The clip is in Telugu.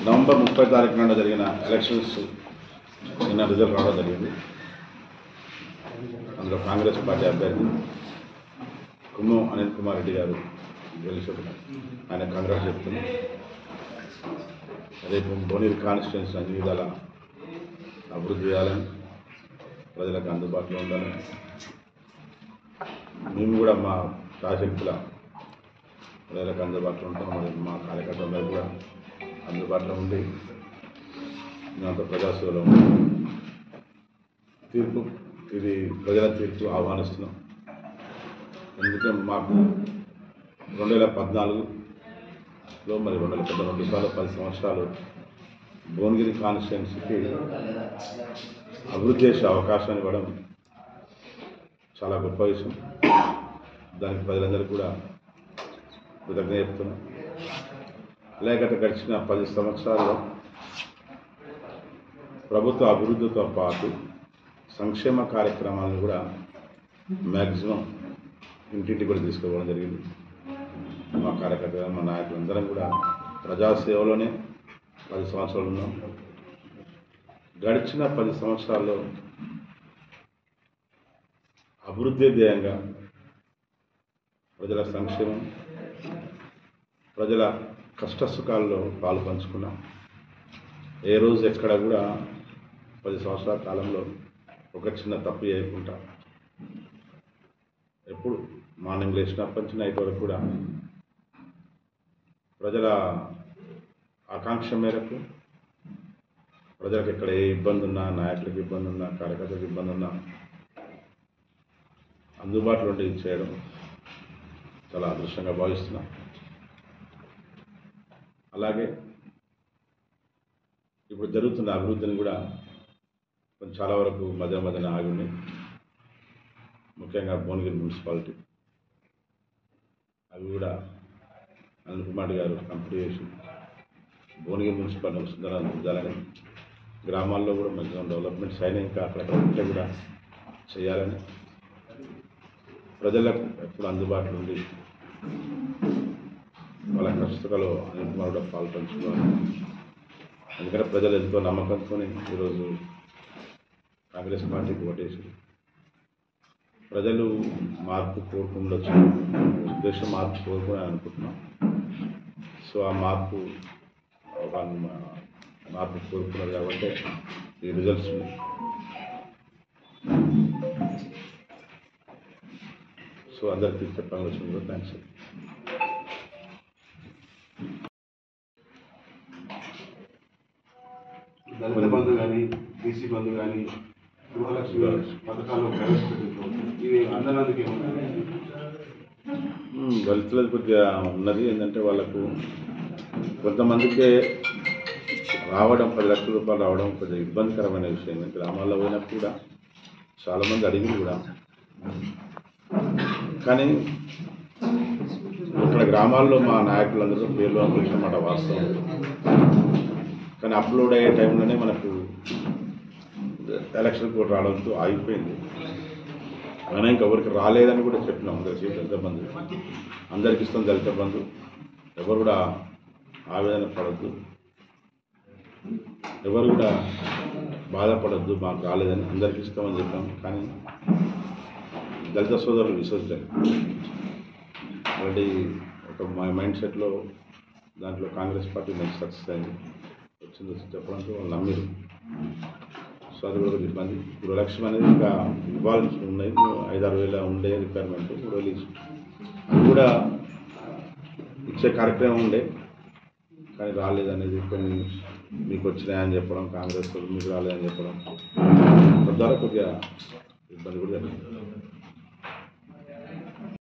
నవంబర్ ముప్పై తారీఖు నాడు జరిగిన ఎలక్షన్స్ నిన్న రిజల్ట్ రావడం జరిగింది అందులో కాంగ్రెస్ పార్టీ అభ్యర్థి కుమ్మం అనిల్ కుమార్ రెడ్డి గారు గెలిచారు ఆయన కాంగ్రెస్ చెప్తున్నాం రేపు భువనగిరి కాన్స్టిట్యున్సీ అన్ని విధాల అభివృద్ధి చేయాలని ప్రజలకు అందుబాటులో ఉండాలని మేము కూడా మా శాశక్తుల ప్రజలకు అందుబాటులో ఉంటాం మరి మా కార్యకర్తలందరూ కూడా అందుబాటులో ఉండి మేమంతా ప్రజాసేవలో ఉంటాం తీర్పు ఇది ప్రజల తీర్పు ఆహ్వానిస్తున్నాం ఎందుకంటే మాకు రెండు వేల పద్నాలుగులో మరి రెండు వేల పద్నాలుగు రెండు సార్లు పది సంవత్సరాలు భువనగిరి కాన్స్టిట్యున్సీకి అభివృద్ధి చేసే అవకాశాన్ని ఇవ్వడం చాలా గొప్ప విషయం దానికి ప్రజలందరూ కూడా కృతజ్ఞత చెప్తున్నాం అలాగే గత గడిచిన పది సంవత్సరాల్లో ప్రభుత్వ అభివృద్ధితో పాటు సంక్షేమ కార్యక్రమాలను కూడా మ్యాక్సిమం ఇంటింటికి కూడా తీసుకుపోవడం జరిగింది మా కార్యకర్తలు మా నాయకులందరం కూడా ప్రజాసేవలోనే పది సంవత్సరాలు ఉన్నాం గడిచిన పది సంవత్సరాల్లో అభివృద్ధి ధ్యేయంగా ప్రజల సంక్షేమం ప్రజల కష్ట సుఖాల్లో పాలు పంచుకున్నాం ఏ రోజు ఎక్కడ కూడా పది సంవత్సరాల కాలంలో ఒక చిన్న తప్పు చేయకుండా ఎప్పుడు మార్నింగ్ లేచినప్పటి నుంచి నైట్ వరకు కూడా ప్రజల ఆకాంక్ష మేరకు ప్రజలకు ఎక్కడ ఏ ఇబ్బంది ఉన్నా నాయకులకు ఇబ్బంది ఉన్నా కార్యకర్తలకు ఇబ్బంది ఉన్నా అందుబాటులో ఉండి చేయడం చాలా అదృష్టంగా భావిస్తున్నాం అలాగే ఇప్పుడు జరుగుతున్న అభివృద్ధిని కూడా కొంచెం చాలా వరకు మధ్య మధ్యన ఆగి ఉన్నాయి ముఖ్యంగా భువనగిరి మున్సిపాలిటీ అవి కూడా అనిల్ కుమార్ గారు కంప్లీట్ చేసి భువనగిరి మున్సిపాలిటీ సుందరం దిద్దాలని గ్రామాల్లో కూడా మంచిగా డెవలప్మెంట్స్ అయినా ఇంకా అక్కడక్కడ ఉంటే కూడా చేయాలని ప్రజలకు ఎప్పుడు అందుబాటులో ఉండి వాళ్ళ కష్టతలో అనిల్ కుమార్ కూడా పాలు పంచుకోవాలి ఎందుకంటే ప్రజలు ఎంతో నమ్మకంతో ఈరోజు కాంగ్రెస్ పార్టీకి ఓటేసి ప్రజలు మార్పు కోరుకుండొచ్చు ఉద్దేశం మార్పు కోరుకుని అనుకుంటున్నాం సో ఆ మార్పు ఒక మార్పు కోరుకున్నారు కాబట్టి ఈ రిజల్ట్స్ ఉన్నాయి. సో అందరికీ చెప్పాలని వచ్చింది థ్యాంక్స్ దళిత బంధు కానీ బీసీ బంధు కానీ గృహలక్ష్మి పథకాలు ప్రవేశపెట్టింది ఇవి అందనందుకు ఏమన్నా మ్మ్. దళితులకు కొద్దిగా ఉన్నది ఏంటంటే వాళ్ళకు కొంతమందికే రావడం పది లక్షల రూపాయలు రావడం కొద్దిగా ఇబ్బందికరమైన విషయం గ్రామాల్లో పోయినప్పుడు కూడా చాలామంది అడిగింది కూడా కానీ ఇక్కడ గ్రామాల్లో మా నాయకులందరూ పేర్లు అనుకుంటున్నమాట వాస్తవం కానీ అప్లోడ్ అయ్యే టైంలోనే మనకు ఎలక్షన్ కోడ్ రావడంతో ఆగిపోయింది అయినా ఇంకెవరికి రాలేదని కూడా చెప్పినాం అందరికీ దళిత బంధు అందరికి ఇస్తాం దళిత బంధు ఎవరు కూడా ఆవేదన పడద్దు ఎవరు కూడా బాధపడద్దు మాకు రాలేదని అందరికి ఇస్తామని చెప్పాం కానీ దళిత సోదరులు విశ్వసించారు ఆల్రెడీ ఒక మై మైండ్ సెట్లో దాంట్లో కాంగ్రెస్ పార్టీ మంచి సక్సెస్ అయింది వచ్చింది వచ్చి చెప్పడంతో వాళ్ళు నమ్మిరు సో అది కూడా కొద్దిగా ఇబ్బంది గృహలక్ష్మి అనేది ఇంకా ఇవ్వాల్సి ఉన్నాయి ఐదారు వేల ఉండే రిక్వైర్మెంట్ మూడు వేలు ఇచ్చి అది కూడా ఇచ్చే కార్యక్రమం ఉండే కానీ రాలేదనేది కొన్ని మీకు వచ్చినాయని చెప్పడం కాంగ్రెస్ వాళ్ళు మీకు రాలేదని చెప్పడం తద్వారా కొద్దిగా ఇబ్బంది కూడా జరిగింది